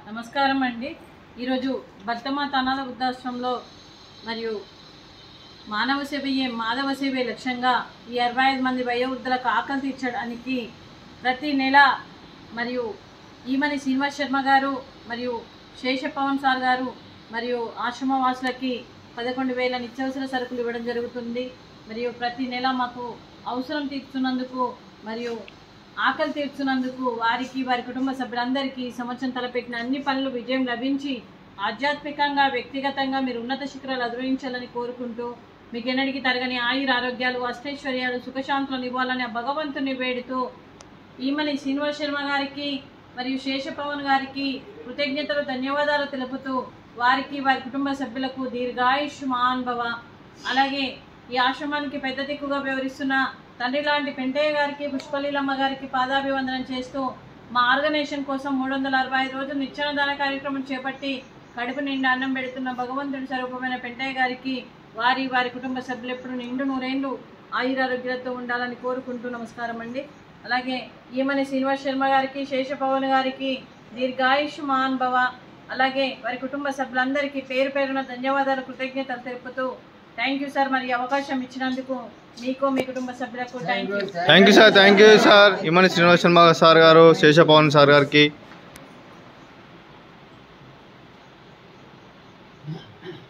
నమస్కారం అండి ఈరోజు భర్తమాత అనాథ వృద్ధాశ్రమంలో మరియు మానవ సేవయే మాధవ సేవే లక్ష్యంగా ఈ అరవై ఐదు మంది వయోవృద్ధులకు ఆకలి తీర్చడానికి ప్రతి నెల మరియు ఈమని శ్రీనివాస్ శర్మ గారు మరియు శేష పవన్ సార్ గారు మరియు ఆశ్రమవాసులకి పదకొండు వేల నిత్యావసర సరుకులు ఇవ్వడం జరుగుతుంది మరియు ప్రతి నెల మాకు అవసరం తీర్చున్నందుకు మరియు ఆకలి తీర్చున్నందుకు వారికి వారి కుటుంబ సభ్యులందరికీ ఈ సంవత్సరం తలపెట్టిన అన్ని పనులు విజయం లభించి ఆధ్యాత్మికంగా వ్యక్తిగతంగా మీరు ఉన్నత శిఖరాలు అధిరోహించాలని కోరుకుంటూ మీకు ఎన్నడికి తరగని ఆయుర ఆరోగ్యాలు అష్టైశ్వర్యాలు సుఖశాంతులను ఇవ్వాలని ఆ భగవంతుని వేడుతూ ఈమని శ్రీనివాస్ శర్మ గారికి మరియు శేషపవన్ గారికి కృతజ్ఞతలు ధన్యవాదాలు తెలుపుతూ వారికి వారి కుటుంబ సభ్యులకు దీర్ఘాయుష్ మహాన్భవ అలాగే ఈ ఆశ్రమానికి పెద్ద దిక్కుగా వ్యవహరిస్తున్న తండ్రి లాంటి పెంటయ్య గారికి పుష్పలీలమ్మ గారికి పాదాభివందనం చేస్తూ మా ఆర్గనైజేషన్ కోసం మూడు వందల అరవై ఐదు రోజులు నిత్యానదాన కార్యక్రమం చేపట్టి కడుపు నిండా అన్నం పెడుతున్న భగవంతుడి స్వరూపమైన పెంటయ్య గారికి వారి వారి కుటుంబ సభ్యులు ఎప్పుడు నిండు నూరేండ్లు ఆయురారోగ్యాలతో ఉండాలని కోరుకుంటూ నమస్కారం అండి అలాగే ఈమని శ్రీనివాస్ శర్మ గారికి శేషపవన్ గారికి దీర్ఘాయుష్ మహాన్ భవ అలాగే వారి కుటుంబ సభ్యులందరికీ పేరు పేరున ధన్యవాదాలు కృతజ్ఞతలు తెలుపుతూ థ్యాంక్ యూ సార్ మరి ఈ అవకాశం ఇచ్చినందుకు మీకు మీ కుటుంబ సభ్యులకు thank you thank you sir thank you sir ఇమ్మని శ్రీనివాస్ శర్మ సార్ గారు శేషపవన్ సార్ గారికి